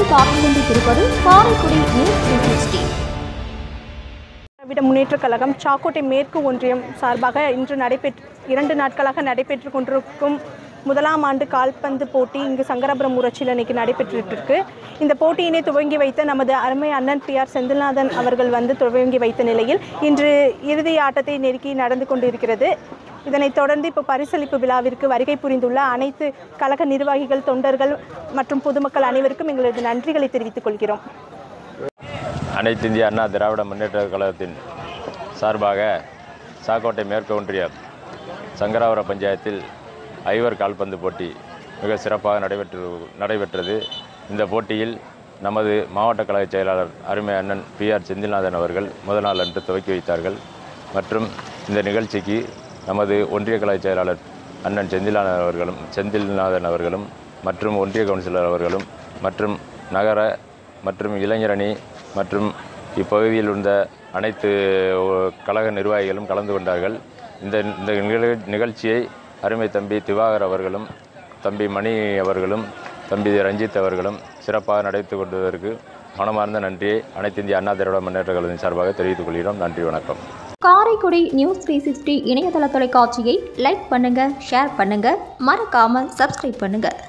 பார்த்துக் கொண்டிருப்பது Karaikudi news three sixty Dravida Munnetra Kazhagam Sakkottai மேற்கு ஒன்றியம் சார்பாக இன்று நடைபெற்று இரண்டு நாட்களாக நடைபெற்று கொண்டிருக்கும் முதலாம் ஆண்டு கால்பந்து போட்டி இங்கு சங்கராபுரம் ஊராட்சியில் இன்னைக்கு நடைபெற்றுட்டு இருக்கு இந்த போட்டியினை துவங்கி வைத்த நமது அருமை அண்ணன் பி ஆர் செந்தில்நாதன் அவர்கள் வந்து துவங்கி வைத்த நிலையில் இன்று இறுதி ஆட்டத்தை நெருக்கி நடந்து கொண்டிருக்கிறது இதனைத் தொடர்ந்து இப்போ பரிசளிப்பு விழாவிற்கு வருகை புரிந்துள்ள அனைத்து கழக நிர்வாகிகள் தொண்டர்கள் மற்றும் பொதுமக்கள் அனைவருக்கும் எங்களது நன்றிகளை தெரிவித்துக் கொள்கிறோம் அனைத்து இந்திய அண்ணா திராவிட முன்னேற்ற கழகத்தின் சார்பாக சாக்கோட்டை மேற்கு ஒன்றிய சங்கராவர பஞ்சாயத்தில் ஐவர் கால்பந்து போட்டி மிக சிறப்பாக நடைபெற்று நடைபெற்றது இந்த போட்டியில் நமது மாவட்ட கழக செயலாளர் அருமை அண்ணன் பி ஆர் செந்தில்நாதன் அவர்கள் முதல் நாள் அன்று துவக்கி வைத்தார்கள் மற்றும் இந்த நிகழ்ச்சிக்கு நமது ஒன்றிய கழக செயலாளர் அண்ணன் செந்தில்நாதன் அவர்களும் செந்தில்நாதன் அவர்களும் மற்றும் ஒன்றிய கவுன்சிலர் அவர்களும் மற்றும் நகர மற்றும் இளைஞரணி மற்றும் இப்பகுதியில் இருந்த அனைத்து ஒ- கழக நிர்வாகிகளும் கலந்து கொண்டார்கள் இந்த இந்த நிகழ்- நிகழ்ச்சியை அருமை தம்பி திவாகர் அவர்களும் தம்பி மணி அவர்களும் தம்பி ரஞ்சித் அவர்களும் சிறப்பாக நடத்தி கொண்டதற்கு மனமார்ந்த நன்றியை அனைத்து இந்திய அண்ணா திராவிட முன்னேற்ற கழகத்தின் சார்பாக தெரிவித்துக் கொள்கிறோம் நன்றி வணக்கம் காரைக்குடி நியூஸ் த்ரீ சிக்ஸ்டி இணையதள தொலைக்காட்சியை லைக் பண்ணுங்க ஷேர் பண்ணுங்க மறக்காம சப்ஸ்கிரைப் பண்ணுங்க